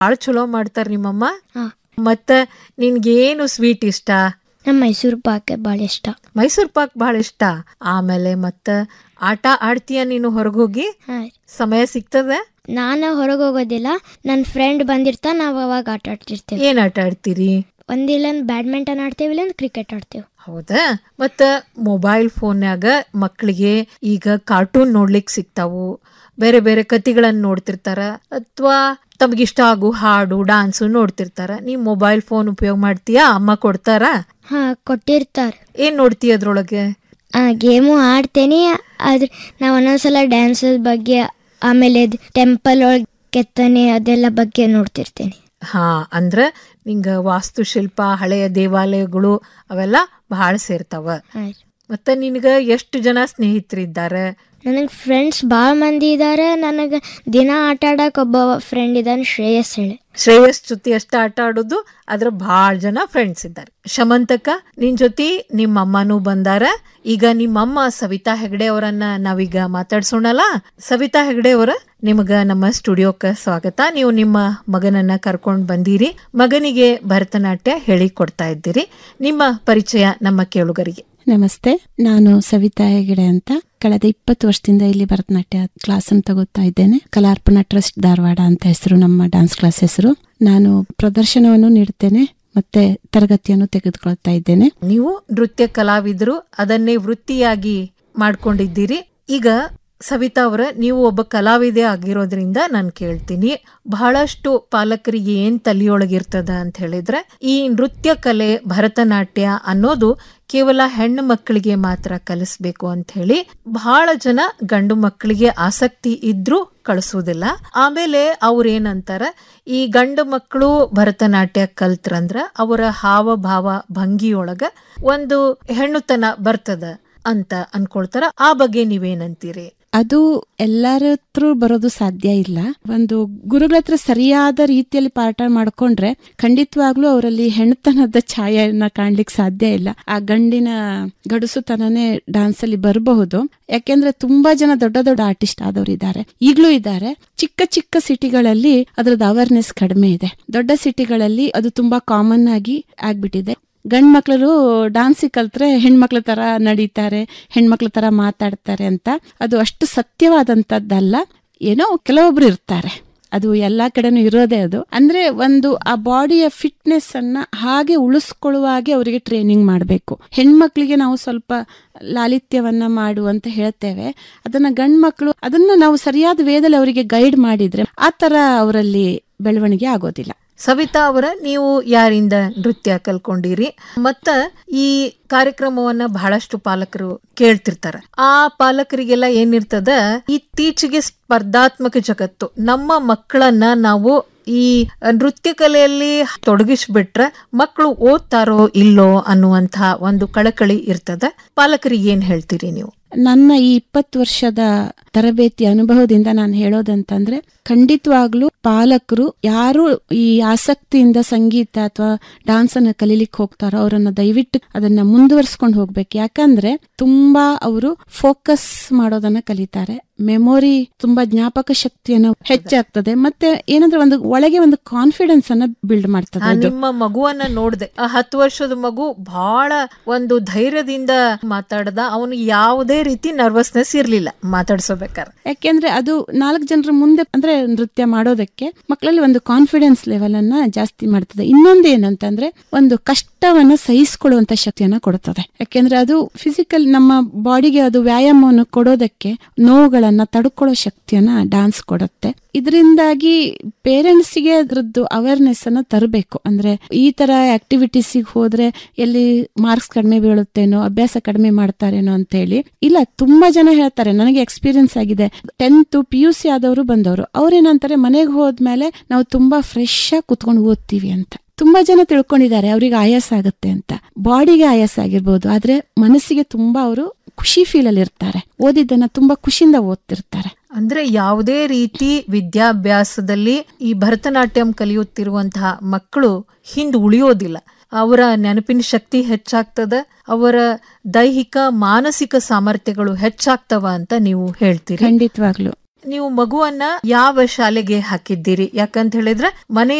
ಭಾಳ ಚಲೋ ಮಾಡ್ತಾರ ನಿಮ್ಮಮ್ಮ ಹಾ. ಮತ್ತ ನಿನ್ಗೇನು ಸ್ವೀಟ್ ಇಷ್ಟ ನಮ್ಮ ಮೈಸೂರು ಪಾಕ್ ಭಾಳ ಇಷ್ಟ ಮೈಸೂರ್ ಪಾಕ್ ಬಹಳ ಇಷ್ಟ ಆಮೇಲೆ ಮತ್ತ ಆಟ ಆಡ್ತೀಯ ನೀನು ಹೊರಗೋಗಿ ಹಾಂ ಸಮಯ ಸಿಗ್ತದ ನಾನು ಹೊರಗೆ ಹೋಗೋದಿಲ್ಲ ನನ್ನ ಫ್ರೆಂಡ್ ಬಂದಿರ್ತಾ ನಾವು ಅವಾಗ ಆಟ ಆಡ್ತಿರ್ತೇವೆ ಏನ್ ಆಟ ಆಡ್ತೀರಿ ಒಂದಿಲ್ಲ ಬ್ಯಾಡ್ಮಿಂಟನ್ ಆಡ್ತೇವೆ ಇಲ್ಲ ಕ್ರಿಕೆಟ್ ಆಡ್ತೇವೆ ಹೌದಾ ಮತ್ತ ಮೊಬೈಲ್ ಫೋನ್ಯಾಗ ಮಕ್ಕಳಿಗೆ ಈಗ ಕಾರ್ಟೂನ್ ನೋಡ್ಲಿಕ್ ಸಿಗ್ತಾವು ಬೇರೆ ಬೇರೆ ಕತಿಗಳನ್ನ ನೋಡ್ತಿರ್ತಾರ ಅಥವಾ ತಮಗಿಷ್ಟ ಆಗು ಹಾಡು ಡಾನ್ಸು ನೋಡ್ತಿರ್ತಾರ ನೀ ಮೊಬೈಲ್ ಫೋನ್ ಉಪಯೋಗ ಮಾಡ್ತೀಯಾ ಅಮ್ಮ ಕೊಡ್ತಾರ ಹಾಂ ಕೊಟ್ಟಿರ್ತಾರೆ ಏನ್ ನೋಡ್ತೀಯ ಅದ್ರೊಳಗೆ ಗೇಮು ಆಡ್ತೇನೆ ಆದ್ರೆ ನಾವು ಒಂದೊಂದ್ಸಲ ಡ್ಯಾನ್ಸ್ ಬಗ್ಗೆ ಆಮೇಲೆ ಟೆಂಪಲ್ ಒಳಗೆ ಕೆತ್ತನೆ ಅದೆಲ್ಲ ಬಗ್ಗೆ ನೋಡ್ತಿರ್ತೇನೆ ಹಾ ಅಂದ್ರ ನಿಂಗ ವಾಸ್ತುಶಿಲ್ಪ ಹಳೆಯ ದೇವಾಲಯಗಳು ಅವೆಲ್ಲ ಬಹಳ ಸೇರ್ತಾವ ಹಾಂ ಮತ್ತ ನಿನಗ ಎಷ್ಟು ಜನ ಸ್ನೇಹಿತರಿದ್ದಾರೆ ನನಗೆ ಫ್ರೆಂಡ್ಸ್ ಭಾಳ ಮಂದಿ ಇದ್ದಾರೆ ನನಗೆ ದಿನ ಆಟ ಆಡಕ್ಕೆ ಒಬ್ಬ ಫ್ರೆಂಡ್ ಇದ್ದಾನೆ ಶ್ರೇಯಸ್ ಹೇಳಿ ಶ್ರೇಯಸ್ ಜೊತೆ ಅಷ್ಟ ಆಟ ಆಡೋದು ಅದ್ರ ಭಾಳ ಜನ ಫ್ರೆಂಡ್ಸ್ ಇದ್ದಾರೆ ಶಮಂತಕ ನಿನ್ ಜೊತೆ ನಿಮ್ಮ ಅಮ್ಮನೂ ಬಂದಾರ ಈಗ ನಿಮ್ಮಮ್ಮ ಸವಿತಾ ಹೆಗಡೆ ಅವರನ್ನ ನಾವೀಗ ಮಾತಾಡ್ಸೋಣಲ್ಲ ಸವಿತಾ ಹೆಗಡೆ ಅವರ ನಿಮಗ ನಮ್ಮ ಸ್ಟುಡಿಯೋಕ್ಕ ಸ್ವಾಗತ ನೀವು ನಿಮ್ಮ ಮಗನನ್ನ ಕರ್ಕೊಂಡ್ ಬಂದಿರಿ ಮಗನಿಗೆ ಭರತನಾಟ್ಯ ಹೇಳಿ ಕೊಡ್ತಾ ಇದ್ದೀರಿ ನಿಮ್ಮ ಪರಿಚಯ ನಮ್ಮ ಕೇಳುಗರಿಗೆ ನಮಸ್ತೆ ನಾನು ಸವಿತಾ ಹೆಗಡೆ ಅಂತ ಕಳೆದ ಇಪ್ಪತ್ತು ವರ್ಷದಿಂದ ಇಲ್ಲಿ ಭರತನಾಟ್ಯ ಕ್ಲಾಸ್ ಅನ್ನು ತಗೋತಾ ಇದ್ದೇನೆ ಕಲಾರ್ಪಣ ಟ್ರಸ್ಟ್ ಧಾರವಾಡ ಅಂತ ಹೆಸರು ನಮ್ಮ ಡಾನ್ಸ್ ಕ್ಲಾಸ್ ಹೆಸರು ನಾನು ಪ್ರದರ್ಶನವನ್ನು ನೀಡುತ್ತೇನೆ ಮತ್ತೆ ತರಗತಿಯನ್ನು ತೆಗೆದುಕೊಳ್ತಾ ಇದ್ದೇನೆ ನೀವು ನೃತ್ಯ ಕಲಾವಿದರು ಅದನ್ನೇ ವೃತ್ತಿಯಾಗಿ ಮಾಡ್ಕೊಂಡಿದ್ದೀರಿ ಈಗ ಸವಿತಾ ಅವರ ನೀವು ಒಬ್ಬ ಕಲಾವಿದೆ ಆಗಿರೋದ್ರಿಂದ ನಾನು ಕೇಳ್ತೀನಿ ಬಹಳಷ್ಟು ಪಾಲಕರಿಗೆ ಏನ್ ತಲೆಯೊಳಗಿರ್ತದ ಅಂತ ಹೇಳಿದ್ರೆ ಈ ನೃತ್ಯ ಕಲೆ ಭರತನಾಟ್ಯ ಅನ್ನೋದು ಕೇವಲ ಹೆಣ್ಣು ಮಕ್ಕಳಿಗೆ ಮಾತ್ರ ಕಲಿಸ್ಬೇಕು ಅಂತ ಹೇಳಿ ಬಹಳ ಜನ ಗಂಡು ಮಕ್ಕಳಿಗೆ ಆಸಕ್ತಿ ಇದ್ರೂ ಕಳಿಸೋದಿಲ್ಲ ಆಮೇಲೆ ಅವ್ರೇನಂತಾರ ಈ ಗಂಡು ಮಕ್ಕಳು ಭರತನಾಟ್ಯ ಕಲ್ತ್ರಂದ್ರ ಅವರ ಹಾವಭಾವ ಭಂಗಿಯೊಳಗ ಒಂದು ಹೆಣ್ಣುತನ ಬರ್ತದ ಅಂತ ಅನ್ಕೊಳ್ತಾರ ಆ ಬಗ್ಗೆ ನೀವೇನಂತೀರಿ ಅದು ಎಲ್ಲರ ಹತ್ರ ಬರೋದು ಸಾಧ್ಯ ಇಲ್ಲ ಒಂದು ಗುರುಗಳ ಹತ್ರ ಸರಿಯಾದ ರೀತಿಯಲ್ಲಿ ಪಾಠ ಮಾಡ್ಕೊಂಡ್ರೆ ಖಂಡಿತವಾಗ್ಲೂ ಅವರಲ್ಲಿ ಹೆಣ್ತನದ ಛಾಯೆಯನ್ನ ಕಾಣ್ಲಿಕ್ಕೆ ಸಾಧ್ಯ ಇಲ್ಲ ಆ ಗಂಡಿನ ಗಡುಸುತನನೇ ಡಾನ್ಸ್ ಅಲ್ಲಿ ಬರಬಹುದು ಯಾಕೆಂದ್ರೆ ತುಂಬಾ ಜನ ದೊಡ್ಡ ದೊಡ್ಡ ಆರ್ಟಿಸ್ಟ್ ಆದವರು ಇದ್ದಾರೆ ಈಗಲೂ ಇದ್ದಾರೆ ಚಿಕ್ಕ ಚಿಕ್ಕ ಸಿಟಿಗಳಲ್ಲಿ ಅದ್ರದ್ದು ಅವೇರ್ನೆಸ್ ಕಡಿಮೆ ಇದೆ ದೊಡ್ಡ ಸಿಟಿಗಳಲ್ಲಿ ಅದು ತುಂಬಾ ಕಾಮನ್ ಆಗಿ ಆಗ್ಬಿಟ್ಟಿದೆ ಗಂಡ್ ಮಕ್ಳು ಡಾನ್ಸ್ ಕಲ್ತ್ರೆ ಹೆಣ್ಮಕ್ಳ ತರ ನಡೀತಾರೆ ಹೆಣ್ಮಕ್ಳ ತರ ಮಾತಾಡ್ತಾರೆ ಅಂತ ಅದು ಅಷ್ಟು ಸತ್ಯವಾದಂತದ್ದಲ್ಲ ಏನೋ ಕೆಲವೊಬ್ರು ಇರ್ತಾರೆ ಅದು ಎಲ್ಲಾ ಕಡೆನೂ ಇರೋದೇ ಅದು ಅಂದ್ರೆ ಒಂದು ಆ ಬಾಡಿಯ ಫಿಟ್ನೆಸ್ ಅನ್ನ ಹಾಗೆ ಉಳಿಸ್ಕೊಳ್ಳುವ ಹಾಗೆ ಅವರಿಗೆ ಟ್ರೈನಿಂಗ್ ಮಾಡಬೇಕು ಹೆಣ್ಮಕ್ಳಿಗೆ ನಾವು ಸ್ವಲ್ಪ ಲಾಲಿತ್ಯವನ್ನ ಮಾಡು ಅಂತ ಹೇಳ್ತೇವೆ ಅದನ್ನ ಗಂಡ್ ಮಕ್ಕಳು ಅದನ್ನ ನಾವು ಸರಿಯಾದ ವೇದಲ್ಲಿ ಅವರಿಗೆ ಗೈಡ್ ಮಾಡಿದ್ರೆ ಆ ತರ ಅವರಲ್ಲಿ ಬೆಳವಣಿಗೆ ಆಗೋದಿಲ್ಲ ಸವಿತಾ ಅವರ ನೀವು ಯಾರಿಂದ ನೃತ್ಯ ಕಲ್ಕೊಂಡಿರಿ ಮತ್ತ ಈ ಕಾರ್ಯಕ್ರಮವನ್ನ ಬಹಳಷ್ಟು ಪಾಲಕರು ಕೇಳ್ತಿರ್ತಾರ ಆ ಪಾಲಕರಿಗೆಲ್ಲ ಏನಿರ್ತದ ಇತ್ತೀಚೆಗೆ ಸ್ಪರ್ಧಾತ್ಮಕ ಜಗತ್ತು ನಮ್ಮ ಮಕ್ಕಳನ್ನ ನಾವು ಈ ನೃತ್ಯ ಕಲೆಯಲ್ಲಿ ತೊಡಗಿಸ್ಬಿಟ್ರೆ ಮಕ್ಕಳು ಓದ್ತಾರೋ ಇಲ್ಲೋ ಅನ್ನುವಂತ ಒಂದು ಕಳಕಳಿ ಇರ್ತದ ಪಾಲಕರಿಗೆ ಏನ್ ಹೇಳ್ತೀರಿ ನೀವು ನನ್ನ ಈ ಇಪ್ಪತ್ತು ವರ್ಷದ ತರಬೇತಿ ಅನುಭವದಿಂದ ನಾನು ಹೇಳೋದಂತಂದ್ರೆ ಖಂಡಿತವಾಗ್ಲೂ ಪಾಲಕರು ಯಾರು ಈ ಆಸಕ್ತಿಯಿಂದ ಸಂಗೀತ ಅಥವಾ ಡಾನ್ಸ್ ಅನ್ನ ಕಲೀಲಿಕ್ಕೆ ಹೋಗ್ತಾರೋ ಅವರನ್ನ ದಯವಿಟ್ಟು ಅದನ್ನ ಮುಂದುವರ್ಸ್ಕೊಂಡು ಹೋಗ್ಬೇಕು ಯಾಕಂದ್ರೆ ತುಂಬಾ ಅವರು ಫೋಕಸ್ ಮಾಡೋದನ್ನ ಕಲಿತಾರೆ ಮೆಮೊರಿ ತುಂಬಾ ಜ್ಞಾಪಕ ಶಕ್ತಿಯನ್ನು ಹೆಚ್ಚಾಗ್ತದೆ ಮತ್ತೆ ಏನಂದ್ರೆ ಒಂದು ಒಳಗೆ ಒಂದು ಕಾನ್ಫಿಡೆನ್ಸ್ ಅನ್ನ ಬಿಲ್ಡ್ ಮಾಡ್ತದೆ ಆ, ಅದು. ನಿಮ್ಮ ಮಗುವನ್ನ ನೋಡ್ದೆ ಆ ಹತ್ತು ವರ್ಷದ ಮಗು ಬಹಳ ಒಂದು ಧೈರ್ಯದಿಂದ ಮಾತಾಡ್ದ ಅವನಿಗೆ ಯಾವುದೇ ರೀತಿ ನರ್ವಸ್ನೆಸ್ ಇರ್ಲಿಲ್ಲ ಮಾತಾಡ್ಸೋಬೇಕಾದ್ರೆ ಯಾಕೆಂದ್ರೆ ಅದು ನಾಲ್ಕು ಜನರ ಮುಂದೆ ಅಂದ್ರೆ ನೃತ್ಯ ಮಾಡೋದಕ್ಕೆ ಮಕ್ಕಳಲ್ಲಿ ಒಂದು ಕಾನ್ಫಿಡೆನ್ಸ್ ಲೆವೆಲ್ ಅನ್ನ ಜಾಸ್ತಿ ಮಾಡ್ತದೆ ಇನ್ನೊಂದು ಏನಂತಂದ್ರೆ ಒಂದು ಕಷ್ಟವನ್ನ ಸಹಿಸಿಕೊಳ್ಳುವಂತ ಶಕ್ತಿಯನ್ನ ಕೊಡುತ್ತದೆ ಯಾಕೆಂದ್ರೆ ಅದು ಫಿಸಿಕಲ್ ನಮ್ಮ ಬಾಡಿಗೆ ಅದು ವ್ಯಾಯಾಮವನ್ನು ಕೊಡೋದಕ್ಕೆ ನೋವುಗಳನ್ನ ತಡ್ಕೊಳ್ಳೋ ಶಕ್ತಿಯನ್ನ ಡಾನ್ಸ್ ಕೊಡುತ್ತೆ ಇದರಿಂದಾಗಿ ಪೇರೆಂಟ್ಸ್ಗೆ ಅದ್ರದ್ದು ಅವೇರ್ನೆಸ್ ಅನ್ನ ತರಬೇಕು ಅಂದ್ರೆ ಈ ತರ ಆಕ್ಟಿವಿಟೀಸಿಗೆ ಹೋದ್ರೆ ಎಲ್ಲಿ ಮಾರ್ಕ್ಸ್ ಕಡಿಮೆ ಬೀಳುತ್ತೇನೋ ಅಭ್ಯಾಸ ಕಡಿಮೆ ಮಾಡ್ತಾರೇನೋ ಅಂತ ಹೇಳಿ ಇಲ್ಲ ತುಂಬಾ ಜನ ಹೇಳ್ತಾರೆ ನನಗೆ ಎಕ್ಸ್ಪೀರಿಯನ್ಸ್ ಆಗಿದೆ ಟೆಂತ್ ಪಿ ಯು ಸಿ ಆದವರು ಬಂದವರು ಅವ್ರೇನಂತಾರೆ ಮನೆಗೆ ಹೋದ್ಮೇಲೆ ನಾವು ತುಂಬಾ ಫ್ರೆಶ್ ಆಗಿ ಕುತ್ಕೊಂಡು ಓದ್ತೀವಿ ಅಂತ ತುಂಬಾ ಜನ ತಿಳ್ಕೊಂಡಿದ್ದಾರೆ ಅವ್ರಿಗೆ ಆಯಾಸ ಆಗುತ್ತೆ ಅಂತ ಬಾಡಿಗೆ ಆಯಾಸ ಆಗಿರ್ಬೋದು ಆದ್ರೆ ಮನಸ್ಸಿಗೆ ತುಂಬಾ ಅವರು ಖುಷಿ ಫೀಲ್ ಅಲ್ಲಿ ಇರ್ತಾರೆ ಓದಿದ್ದನ್ನ ತುಂಬಾ ಖುಷಿಯಿಂದ ಓದ್ತಿರ್ತಾರೆ ಅಂದ್ರೆ ಯಾವುದೇ ರೀತಿ ವಿದ್ಯಾಭ್ಯಾಸದಲ್ಲಿ ಈ ಭರತನಾಟ್ಯಂ ಕಲಿಯುತ್ತಿರುವಂತಹ ಮಕ್ಕಳು ಹಿಂದ್ ಉಳಿಯೋದಿಲ್ಲ ಅವರ ನೆನಪಿನ ಶಕ್ತಿ ಹೆಚ್ಚಾಗ್ತದ ಅವರ ದೈಹಿಕ ಮಾನಸಿಕ ಸಾಮರ್ಥ್ಯಗಳು ಹೆಚ್ಚಾಗ್ತವ ಅಂತ ನೀವು ಹೇಳ್ತೀರಿ ಖಂಡಿತವಾಗ್ಲು ನೀವು ಮಗುವನ್ನ ಯಾವ ಶಾಲೆಗೆ ಹಾಕಿದ್ದೀರಿ ಯಾಕಂತ ಹೇಳಿದ್ರೆ ಮನೆ